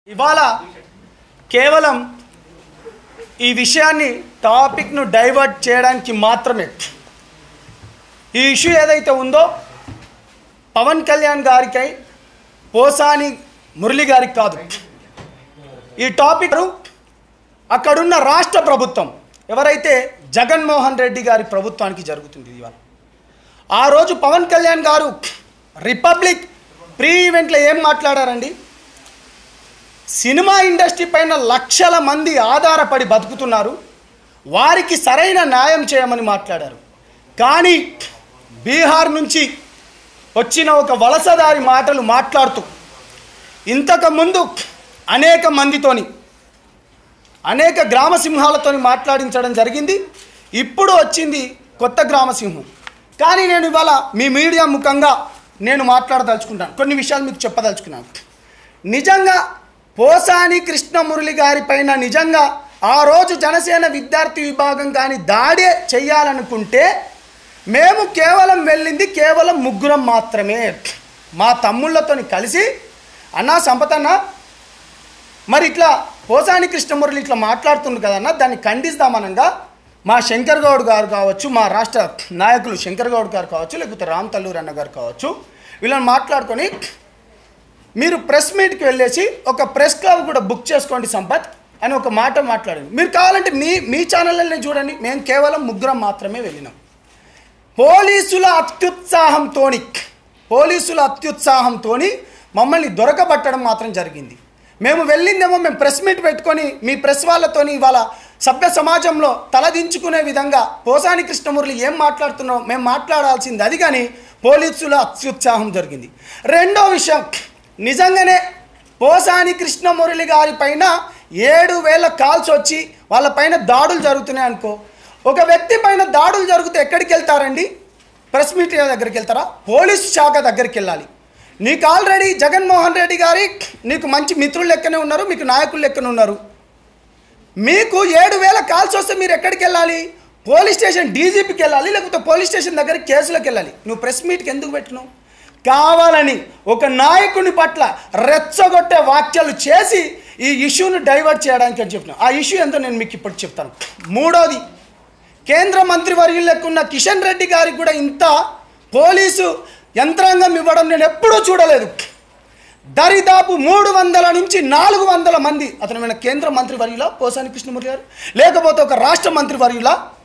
ఇవాళ కేవలం ఈ విషయాన్ని టాపిక్ను డైవర్ట్ చేయడానికి మాత్రమే ఈ ఇష్యూ ఏదైతే ఉందో పవన్ కళ్యాణ్ గారికై పోసాని మురళి గారికి కాదు ఈ టాపిక్ అక్కడున్న రాష్ట్ర ప్రభుత్వం ఎవరైతే జగన్మోహన్ రెడ్డి గారి ప్రభుత్వానికి జరుగుతుంది ఇవాళ ఆ రోజు పవన్ కళ్యాణ్ గారు రిపబ్లిక్ ప్రీ ఈవెంట్లో ఏం మాట్లాడారండి సినిమా ఇండస్ట్రీ పైన లక్షల మంది ఆధారపడి బతుకుతున్నారు వారికి సరైన న్యాయం చేయమని మాట్లాడారు కానీ బీహార్ నుంచి వచ్చిన ఒక వలసదారి మాటలు మాట్లాడుతూ ఇంతకుముందు అనేక మందితోని అనేక గ్రామ సింహాలతోని మాట్లాడించడం జరిగింది ఇప్పుడు వచ్చింది కొత్త గ్రామ సింహం కానీ నేను ఇవాళ మీ మీడియా ముఖంగా నేను మాట్లాడదలుచుకుంటాను కొన్ని విషయాలు మీకు చెప్పదలుచుకున్నాను నిజంగా పోసాని కృష్ణమురళి గారి పైన నిజంగా ఆ రోజు జనసేన విద్యార్థి విభాగం కానీ దాడే చెయ్యాలనుకుంటే మేము కేవలం వెళ్ళింది కేవలం ముగ్గురం మాత్రమే మా తమ్ముళ్ళతోని కలిసి అన్నా సంపతన్న మరి ఇట్లా పోసాని కృష్ణమురళి ఇట్లా మాట్లాడుతుంది కదన్న దాన్ని ఖండిస్తామనంగా మా శంకర్ గౌడ్ గారు కావచ్చు మా రాష్ట్ర నాయకులు శంకర్ గౌడ్ గారు కావచ్చు లేకపోతే రామ్ తల్లూరు అన్న గారు కావచ్చు వీళ్ళని మాట్లాడుకొని మీరు ప్రెస్ మీట్కి వెళ్ళేసి ఒక ప్రెస్ క్లబ్ కూడా బుక్ చేసుకోండి సంపత్ అని ఒక మాట మాట్లాడింది మీరు కావాలంటే మీ మీ ఛానల్ని చూడండి మేము కేవలం ముగ్గురం మాత్రమే వెళ్ళినాం పోలీసుల అత్యుత్సాహంతో పోలీసుల అత్యుత్సాహంతో మమ్మల్ని దొరకబట్టడం మాత్రం జరిగింది మేము వెళ్ళిందేమో మేము ప్రెస్ మీట్ పెట్టుకొని మీ ప్రెస్ వాళ్ళతోని ఇవాళ సభ్య సమాజంలో తలదించుకునే విధంగా పోసాని కృష్ణమురళి ఏం మాట్లాడుతున్నావు మేము మాట్లాడాల్సింది అది కానీ పోలీసుల అత్యుత్సాహం జరిగింది రెండో విషయం నిజంగానే పోసాని కృష్ణమురళి గారి పైన ఏడు వేల కాల్స్ వచ్చి వాళ్ళ పైన దాడులు జరుగుతున్నాయి అనుకో ఒక వ్యక్తి పైన దాడులు జరిగితే ఎక్కడికి వెళ్తారండి ప్రెస్ మీట్ దగ్గరికి వెళ్తారా పోలీసు శాఖ దగ్గరికి వెళ్ళాలి నీకు ఆల్రెడీ జగన్మోహన్ రెడ్డి గారి నీకు మంచి మిత్రులు లెక్కనే ఉన్నారు మీకు నాయకులు లెక్కనే ఉన్నారు మీకు ఏడు వేల కాల్స్ వస్తే మీరు ఎక్కడికి వెళ్ళాలి పోలీస్ స్టేషన్ డీజీపీకి వెళ్ళాలి లేకపోతే పోలీస్ స్టేషన్ దగ్గర కేసులకు వెళ్ళాలి నువ్వు ప్రెస్ మీట్కి ఎందుకు పెట్టినావు కావాలని ఒక నాయకుని పట్ల రెచ్చగొట్టే వాక్యాలు చేసి ఈ ఇష్యూను డైవర్ట్ చేయడానికి అని చెప్పిన ఆ ఇష్యూ ఎంతో నేను మీకు ఇప్పుడు చెప్తాను మూడోది కేంద్ర మంత్రి వర్యులకున్న కిషన్ రెడ్డి గారికి కూడా ఇంత పోలీసు యంత్రాంగం ఇవ్వడం నేను ఎప్పుడూ చూడలేదు దరిదాపు మూడు వందల నుంచి నాలుగు వందల మంది అతను మన కేంద్ర మంత్రి వర్యుల పోసాని కృష్ణమూర్తి గారు లేకపోతే ఒక రాష్ట్ర మంత్రి వర్యుల